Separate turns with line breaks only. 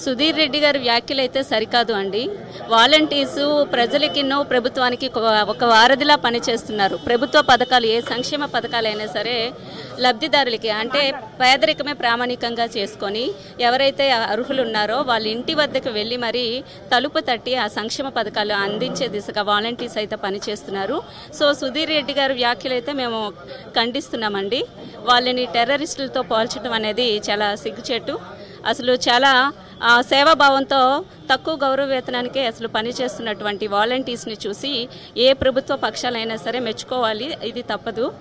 సుధీర్ రెడ్డి గారి వ్యాఖ్యలు అయితే సరికాదు అండి వాలంటీర్స్ ప్రజలకిన్నో ప్రభుత్వానికి ఒక- ఒక వారధిలా పనిచేస్తున్నారు ప్రభుత్వ పథకాలు ఏ సంక్షేమ పథకాలైనా సరే లబ్ధిదారులకి అంటే పేదరికమే ప్రామాణికంగా చేసుకొని ఎవరైతే అర్హులు ఉన్నారో వాళ్ళ ఇంటి వద్దకు వెళ్ళి మరి తలుపు తట్టి ఆ సంక్షేమ పథకాలు అందించే దిశగా వాలంటీర్స్ అయితే పనిచేస్తున్నారు సో సుధీర్ రెడ్డి గారి వ్యాఖ్యలు అయితే మేము ఖండిస్తున్నామండి వాళ్ళని టెర్రరిస్టులతో పోల్చడం అనేది చాలా సిగ్గుచేటు అసలు చాలా ఆ, సేవాభావంతో తక్కువ గౌరవ వేతనానికే అసలు పనిచేస్తున్నటువంటి వాలంటీర్స్ని చూసి ఏ ప్రభుత్వ పక్షాలైనా సరే మెచ్చుకోవాలి ఇది తప్పదు